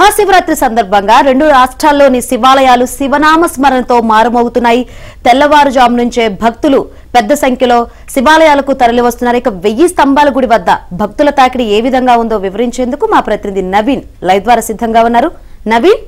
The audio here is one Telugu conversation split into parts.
మహాశివరాత్రి సందర్భంగా రెండు రాష్ట్రాల్లోని శివాలయాలు శివనామ స్మరణతో మారుమోగుతున్నాయి తెల్లవారుజాము నుంచే భక్తులు పెద్ద సంఖ్యలో శివాలయాలకు తరలివస్తున్నారు ఇక వెయ్యి స్తంభాల గుడి వద్ద భక్తుల తాకిడి ఏ విధంగా ఉందో వివరించేందుకు మా ప్రతినిధి నవీన్ లైవ్ ద్వారా సిద్ధంగా ఉన్నారు నవీన్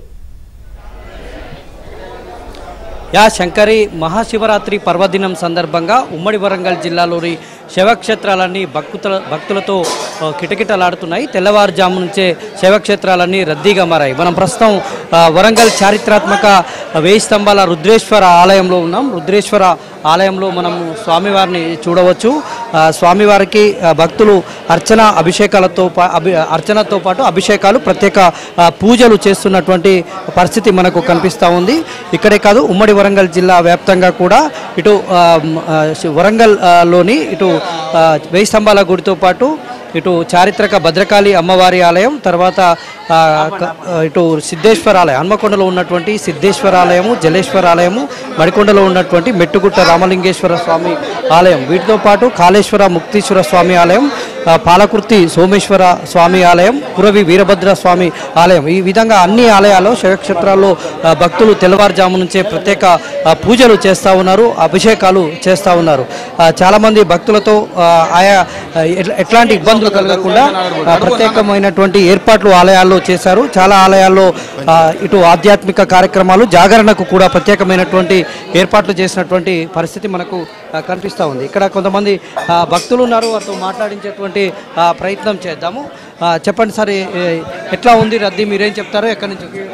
యా శంకరి మహాశివరాత్రి పర్వదినం సందర్భంగా ఉమ్మడి వరంగల్ జిల్లాలోని శైవక్షేత్రాలన్నీ భక్తుల భక్తులతో ఆ, కిటకిటలాడుతున్నాయి తెల్లవారుజాము నుంచే శైవక్షేత్రాలన్నీ రద్దీగా మారాయి మనం ప్రస్తుతం ఆ, వరంగల్ చారిత్రాత్మక వేయి స్తంభాల రుద్రేశ్వర ఆలయంలో ఉన్నాం రుద్రేశ్వర ఆలయంలో మనం స్వామివారిని చూడవచ్చు ఆ, స్వామివారికి ఆ, భక్తులు అర్చన అభిషేకాలతో పా- అభి అర్చనతో పాటు అభిషేకాలు ప్రత్యేక ఆ, పూజలు చేస్తున్నటువంటి పరిస్థితి మనకు కనిపిస్తూ ఉంది ఇక్కడే కాదు ఉమ్మడి వరంగల్ జిల్లా వ్యాప్తంగా కూడా ఇటు ఆ, మ్, ఆ, శి- వరంగల్ ఆ, లోని ఇటు ఆ, వేయి స్తంభాల గుడితో పాటు ఇటు చారిత్రక భద్రకాళి అమ్మవారి ఆలయం తర్వాత ఆ, క- ఆ, ఇటు సిద్ధేశ్వర ఆలయం హన్మకొండలో ఉన్నటువంటి సిద్ధేశ్వర ఆలయము జలేశ్వర ఆలయము మడికొండలో ఉన్నటువంటి మెట్టుగుట్ట రామలింగేశ్వర స్వామి ఆలయం వీటితో పాటు కాళేశ్వర ముక్తీశ్వర స్వామి ఆలయం ఆ, పాలకుర్తి సోమేశ్వర స్వామి ఆలయం పురవి వీరభద్ర స్వామి ఆలయం ఈ విధంగా అన్ని ఆలయాల్లో శివక్షేత్రాల్లో ఆ, భక్తులు తెల్లవారుజాము నుంచే ప్రత్యేక ఆ, పూజలు చేస్తూ ఉన్నారు అభిషేకాలు చేస్తూ ఉన్నారు ఆ, చాలామంది భక్తులతో ఆ, ఆయా ఆ, ఎట్ల- ఎట్లాంటి ఇబ్బందులు కలగకుండా ఆ, ప్రత్యేకమైనటువంటి ఏర్పాట్లు ఆలయాల్లో చేశారు చాలా ఆలయాల్లో ఆ, ఇటు ఆధ్యాత్మిక కార్యక్రమాలు జాగరణకు కూడా ప్రత్యేకమైనటువంటి ఏర్పాట్లు చేసినటువంటి పరిస్థితి మనకు ఆ, కనిపిస్తూ ఉంది ఇక్కడ కొంతమంది ఆ, భక్తులు ఉన్నారు వారితో మాట్లాడించేటువంటి ఆ, ప్రయత్నం చేద్దాము ఆ, చెప్పండి సార్ ఏ- ఏ- ఎట్లా ఉంది రద్దీ మీరేం చెప్తారో ఎక్కడి నుంచి వచ్చారు?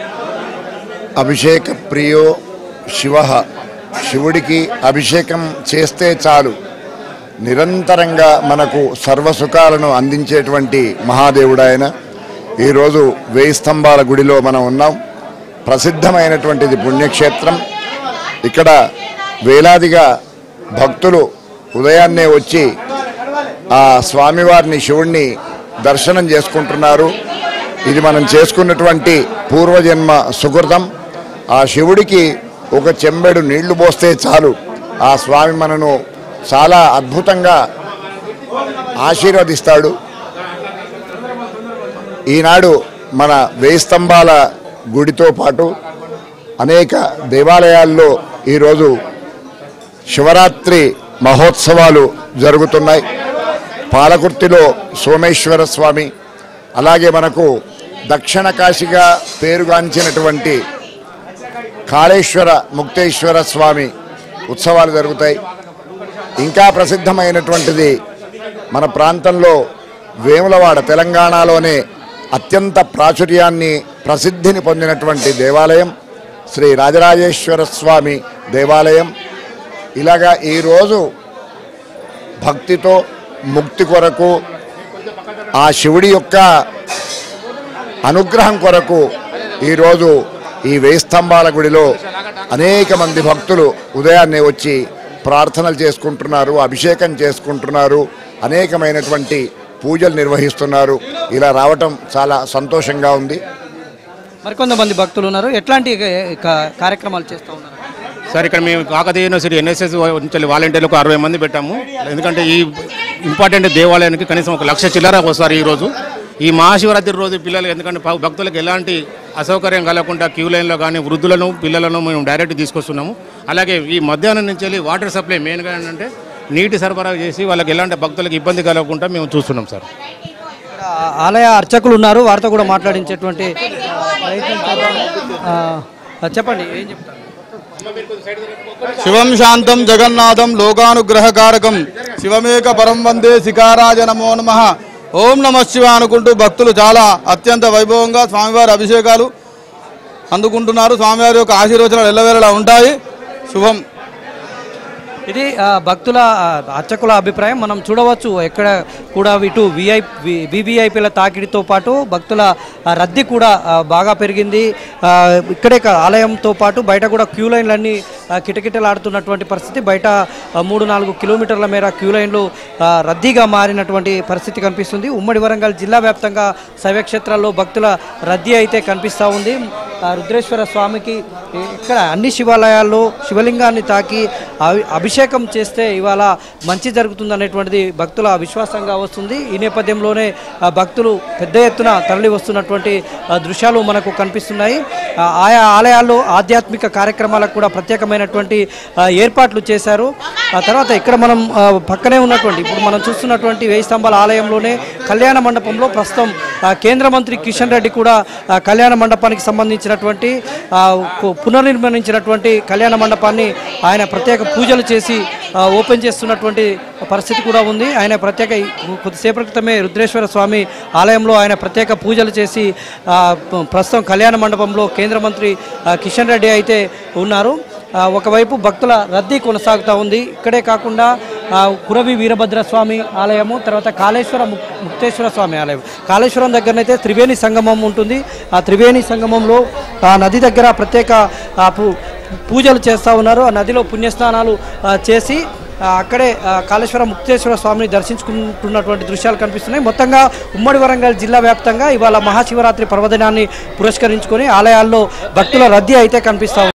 అభిషేక ప్రియో శివ శివుడికి అభిషేకం చేస్తే చాలు నిరంతరంగా మనకు సర్వసుఖాలను అందించేటువంటి మహాదేవుడు ఆయన ఈరోజు వేయి స్తంభాల గుడిలో మనం ఉన్నాం ప్రసిద్ధమైనటువంటిది పుణ్యక్షేత్రం ఇక్కడ వేలాదిగా భక్తులు ఉదయాన్నే వచ్చి ఆ స్వామివారిని శివుణ్ణి దర్శనం చేసుకుంటున్నారు ఇది మనం చేసుకున్నటువంటి పూర్వజన్మ సుకృతం ఆ శివుడికి ఒక చెంబెడు నీళ్లు పోస్తే చాలు ఆ స్వామి మనను చాలా అద్భుతంగా ఆశీర్వదిస్తాడు ఈనాడు మన వేయి స్తంభాల గుడితో పాటు అనేక దేవాలయాల్లో ఈరోజు శివరాత్రి మహోత్సవాలు జరుగుతున్నాయి పాలకుర్తిలో సోమేశ్వర స్వామి అలాగే మనకు దక్షిణ కాశీగా పేరుగాంచినటువంటి కాళేశ్వర ముక్తేశ్వర స్వామి ఉత్సవాలు జరుగుతాయి ఇంకా ప్రసిద్ధమైనటువంటిది మన ప్రాంతంలో వేములవాడ తెలంగాణలోనే అత్యంత ప్రాచుర్యాన్ని ప్రసిద్ధిని పొందినటువంటి దేవాలయం శ్రీ రాజరాజేశ్వర స్వామి దేవాలయం ఇలాగా ఈరోజు భక్తితో ముక్తి కొరకు ఆ శివుడి యొక్క అనుగ్రహం కొరకు ఈరోజు ఈ వేయి స్తంభాల గుడిలో అనేక మంది భక్తులు ఉదయాన్నే వచ్చి ప్రార్థనలు చేసుకుంటున్నారు అభిషేకం చేసుకుంటున్నారు అనేకమైనటువంటి పూజలు నిర్వహిస్తున్నారు ఇలా రావటం చాలా సంతోషంగా ఉంది మరికొంతమంది భక్తులు ఉన్నారు ఎట్లాంటి క- క- కార్యక్రమాలు చేస్తూ ఉన్నారు సార్ ఇక్కడ మేము కాకతీయ యూనివర్సిటీ ఎన్ఎస్ఎస్ నుంచి వాలంటీర్లకు అరవై మంది పెట్టాము ఎందుకంటే ఈ ఇంపార్టెంట్ దేవాలయానికి కనీసం ఒక లక్ష చిల్లర వస్తారు ఈ రోజు ఈ మహాశివరాత్రి రోజు పిల్లలు ఎందుకంటే భ- భక్తులకు ఎలాంటి అసౌకర్యం కలగకుండా క్యూ లైన్లో కానీ వృద్ధులను పిల్లలను మేము డైరెక్ట్ తీసుకొస్తున్నాము అలాగే ఈ మధ్యాహ్నం నుంచి వెళ్ళి వాటర్ సప్లై మెయిన్గా ఏంటంటే నీటి సరఫరా చేసి వాళ్ళకి ఎలాంటి భక్తులకు ఇబ్బంది కలగకుండా మేము చూస్తున్నాం సార్ ఇక్కడ ఆలయ అర్చకులు ఉన్నారు వారితో కూడా మాట్లాడించేటువంటి ప్రయత్నం చేద్దాం. ఆ, చెప్పండి ఏం చెప్తారు శివం శాంతం జగన్నాథం లోకానుగ్రహకారకం శివమేక పరం వందే శిఖారాజ నమో నమ ఓం నమ శివ అనుకుంటూ భక్తులు చాలా అత్యంత వైభవంగా స్వామివారి అభిషేకాలు అందుకుంటున్నారు స్వామివారి యొక్క ఆశీర్వచనాలు ఎల్లవేళలా ఉంటాయి శుభం ఇది ఆ, భక్తుల ఆ, అర్చకుల అభిప్రాయం మనం చూడవచ్చు ఎక్కడ కూడా ఇటు విఐ వివిఐపీల తాకిడితో పాటు భక్తుల ఆ, రద్దీ కూడా ఆ, బాగా పెరిగింది ఆ, ఇక్కడే కా- ఆలయంతో పాటు బయట కూడా క్యూ లైన్లన్నీ ఆ, కిటకిటలాడుతున్నటువంటి పరిస్థితి బయట ఆ, మూడు నాలుగు కిలోమీటర్ల మేర క్యూ లైన్లు ఆ, రద్దీగా మారినటువంటి పరిస్థితి కనిపిస్తుంది ఉమ్మడి వరంగల్ జిల్లా వ్యాప్తంగా శైవక్షేత్రాల్లో భక్తుల రద్దీ అయితే కనిపిస్తూ ఉంది ఆ, రుద్రేశ్వర స్వామికి ఇ- ఇక్కడ అన్ని శివాలయాల్లో శివలింగాన్ని తాకి అవి- అభిషేకం చేస్తే ఇవాళ మంచి జరుగుతుంది అనేటువంటిది భక్తుల విశ్వాసంగా వస్తుంది ఈ నేపథ్యంలోనే ఆ, భక్తులు పెద్ద ఎత్తున తరలి వస్తున్నటువంటి ఆ, దృశ్యాలు మనకు కనిపిస్తున్నాయి ఆ, ఆయా ఆలయాల్లో ఆధ్యాత్మిక కార్యక్రమాలకు కూడా ప్రత్యేకమైనటువంటి ఆ, ఏర్పాట్లు చేశారు ఆ తర్వాత ఇక్కడ మనం ఆ, పక్కనే ఉన్నటువంటి ఇప్పుడు మనం చూస్తున్నటువంటి వేయి స్తంభాల ఆలయంలోనే కళ్యాణ మండపంలో ప్రస్తుతం ఆ, కేంద్ర మంత్రి కిషన్ రెడ్డి కూడా ఆ, కళ్యాణ మండపానికి సంబంధించినటువంటి ఆ, పు- పునర్నిర్మించినటువంటి కళ్యాణ మండపాన్ని ఆయన ప్రత్యేక పూజలు చేసి ఆ, ఓపెన్ చేస్తున్నటువంటి పరిస్థితి కూడా ఉంది ఆయన ప్రత్యేక కొద్దిసేపటి క్రితమే రుద్రేశ్వర స్వామి ఆలయంలో ఆయన ప్రత్యేక పూజలు చేసి ఆ, ప- ప్రస్తుతం కళ్యాణ మండపంలో కేంద్ర మంత్రి ఆ, కిషన్ రెడ్డి అయితే ఉన్నారు ఆ, ఒకవైపు భక్తుల రద్దీ కొనసాగుతూ ఉంది ఇక్కడే కాకుండా ఆ, కురవి వీరభద్ర స్వామి ఆలయము తర్వాత కాళేశ్వర ముక్- ముక్తేశ్వర స్వామి ఆలయం కాళేశ్వరం దగ్గరనైతే త్రివేణి సంగమం ఉంటుంది ఆ త్రివేణి సంగమంలో ఆ నది దగ్గర ప్రత్యేక ఆ, పూ- పూజలు చేస్తూ ఉన్నారు ఆ నదిలో పుణ్యస్నానాలు ఆ, చేసి ఆ, అక్కడే ఆ, కాళేశ్వర ముక్తేశ్వర స్వామిని దర్శించుకుంటున్నటువంటి దృశ్యాలు కనిపిస్తున్నాయి మొత్తంగా ఉమ్మడి వరంగల్ జిల్లా వ్యాప్తంగా ఇవాళ మహాశివరాత్రి పర్వదినాన్ని పురస్కరించుకొని ఆలయాల్లో భక్తుల రద్దీ అయితే కనిపిస్తా ఉంది.